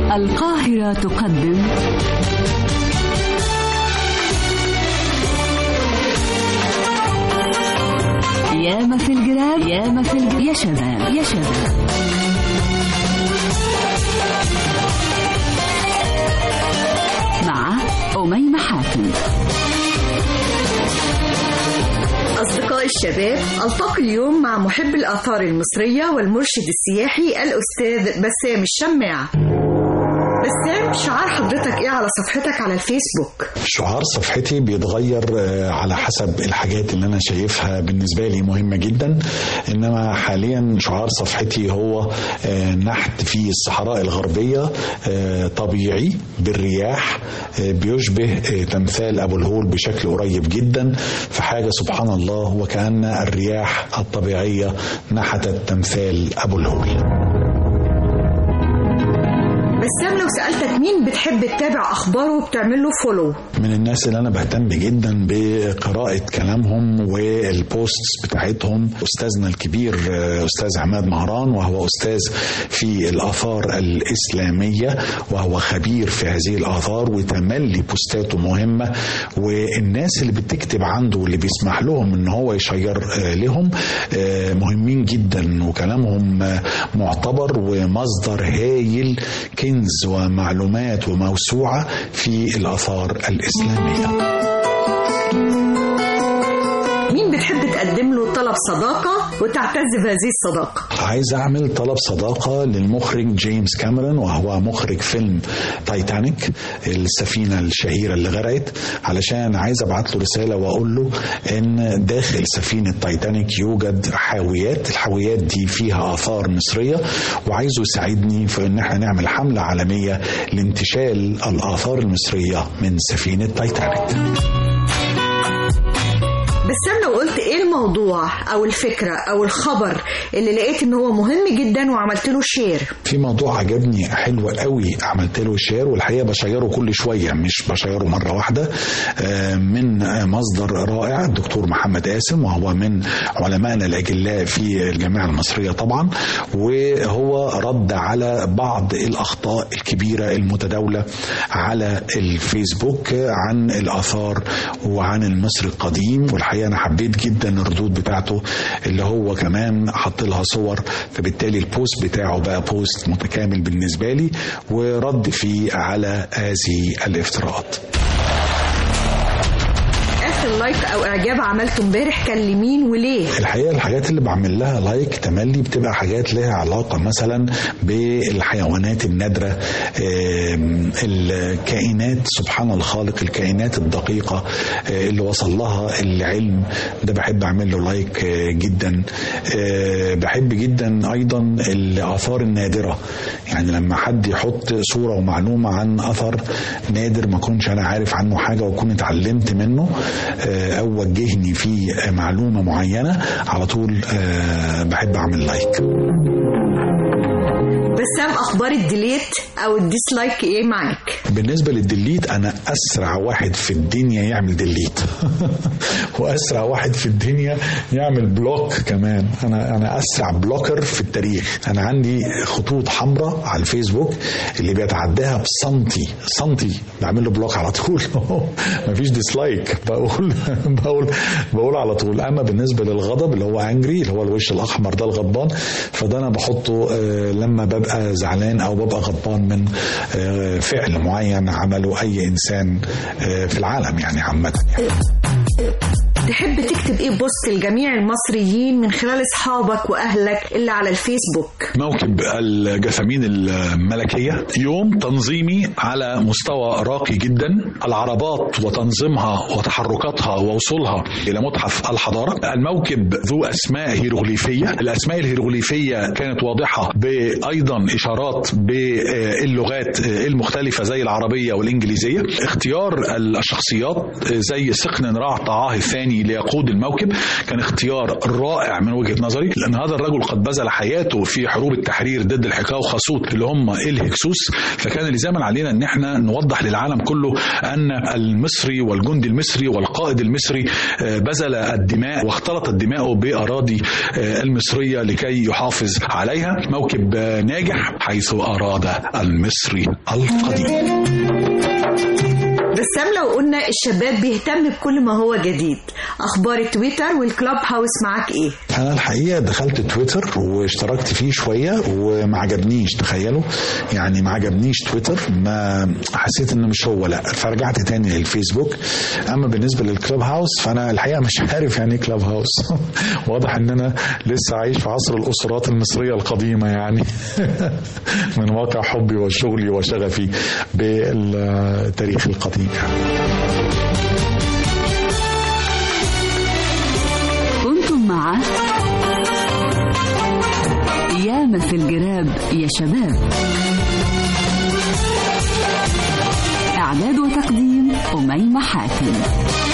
القاهرة تقدم ياما في الجراب ياما في الجراب يا شباب يا شباب مع أميمة حاتم أصدقاء الشباب ألتقي اليوم مع محب الآثار المصرية والمرشد السياحي الأستاذ بسام الشماع بسام شعار حضرتك إيه على صفحتك على الفيسبوك؟ شعار صفحتي بيتغير آه، على حسب الحاجات اللي انا شايفها بالنسبه لي مهمه جدا انما حاليا شعار صفحتي هو آه، نحت في الصحراء الغربيه آه، طبيعي بالرياح آه، بيشبه آه، تمثال ابو الهول بشكل قريب جدا فحاجه سبحان الله وكان الرياح الطبيعيه نحتت تمثال ابو الهول بسام لو سألتك مين بتحب تتابع أخباره وبتعمل له فولو؟ من الناس اللي انا بهتم جدا بقراءه كلامهم والبوستس بتاعتهم استاذنا الكبير آه، استاذ عماد مهران وهو استاذ في الاثار الاسلاميه وهو خبير في هذه الاثار وتملي بوستاته مهمه والناس اللي بتكتب عنده واللي بيسمح لهم ان هو يشير آه، لهم آه، مهمين جدا وكلامهم آه، معتبر ومصدر هايل كنز ومعلومات وموسوعه في الاثار الاسلاميه مين بتحب تقدم له طلب صداقة وتعتز بهذه الصداقة؟ عايز اعمل طلب صداقه للمخرج جيمس كاميرون وهو مخرج فيلم تايتانيك السفينه الشهيره اللي غرقت علشان عايز ابعت له رساله واقول له ان داخل سفينه تايتانيك يوجد حاويات الحاويات دي فيها اثار مصريه وعايزه يساعدني في ان احنا نعمل حمله عالميه لانتشال الاثار المصريه من سفينه تايتانيك بسام لو قلت ايه الموضوع او الفكرة او الخبر اللي لقيت ان هو مهم جدا وعملت له شير في موضوع عجبني حلو قوي عملت له شير والحقيقه بشيره كل شويه مش بشيره مره واحده آه، من آه، مصدر رائع الدكتور محمد قاسم وهو من علمائنا الاجلاء في الجامعه المصريه طبعا وهو رد على بعض الاخطاء الكبيره المتداوله على الفيسبوك عن الاثار وعن المصري القديم والحقيقه انا حبيت جدا الردود بتاعته اللي هو كمان حط لها صور فبالتالي البوست بتاعه بقى بوست متكامل بالنسبه لي ورد فيه على هذه الافتراءات اخر لايك او اعجاب عملته امبارح كان لمين وليه؟ الحقيقه الحاجات اللي بعمل لها لايك تملي بتبقى حاجات لها علاقه مثلا بالحيوانات النادره آم، الكائنات سبحان الخالق الكائنات الدقيقه آه، اللي وصل لها العلم ده بحب اعمل له لايك آه، جدا آه، بحب جدا ايضا الاثار النادره يعني لما حد يحط صوره ومعلومه عن اثر نادر ما كنتش انا عارف عنه حاجه واكون اتعلمت منه آه، او وجهني في آه، معلومه معينه على طول آه، بحب اعمل لايك بسام اخبار الديليت او الديسلايك ايه معاك؟ بالنسبة للديليت أنا أسرع واحد في الدنيا يعمل ديليت وأسرع واحد في الدنيا يعمل بلوك كمان أنا أنا أسرع بلوكر في التاريخ أنا عندي خطوط حمراء على الفيسبوك اللي بيتعداها بسنتي سنتي بعمل له بلوك على طول مفيش ديسلايك بقول بقول بقول على طول أما بالنسبة للغضب اللي هو أنجري اللي هو الوش الأحمر ده الغضبان فده أنا بحطه آه، لما ببقى زعلان أو ببقى غضبان من آه، فعل معين عمله أي إنسان آه، في العالم يعني عامة يعني. تحب تكتب ايه بوست لجميع المصريين من خلال اصحابك واهلك اللي على الفيسبوك؟ موكب الجثامين الملكية يوم تنظيمي على مستوى راقي جدا العربات وتنظيمها وتحركاتها ووصولها إلى متحف الحضارة الموكب ذو أسماء هيروغليفية الأسماء الهيروغليفية كانت واضحة بأيضا إشارات باللغات المختلفة زي العربية والإنجليزية اختيار الشخصيات زي سقن راع طعاه الثاني المصري ليقود الموكب كان اختيار رائع من وجهه نظري لان هذا الرجل قد بذل حياته في حروب التحرير ضد الحكايه وخاسوت اللي هم الهكسوس فكان لزاما علينا ان احنا نوضح للعالم كله ان المصري والجندي المصري والقائد المصري آه، بذل الدماء واختلطت دماؤه باراضي آه، المصريه لكي يحافظ عليها موكب آه، ناجح حيث اراد المصري القديم بسام لو قلنا الشباب بيهتم بكل ما هو جديد اخبار تويتر والكلاب هاوس معاك ايه انا الحقيقه دخلت تويتر واشتركت فيه شويه وما عجبنيش تخيلوا يعني ما عجبنيش تويتر ما حسيت انه مش هو لا فرجعت تاني للفيسبوك اما بالنسبه للكلاب هاوس فانا الحقيقه مش عارف يعني ايه كلاب هاوس واضح ان انا لسه عايش في عصر الاسرات المصريه القديمه يعني من واقع حبي وشغلي وشغفي بالتاريخ القديم كنتم مع ياما في الجراب يا شباب إعداد وتقديم أميمة حاتم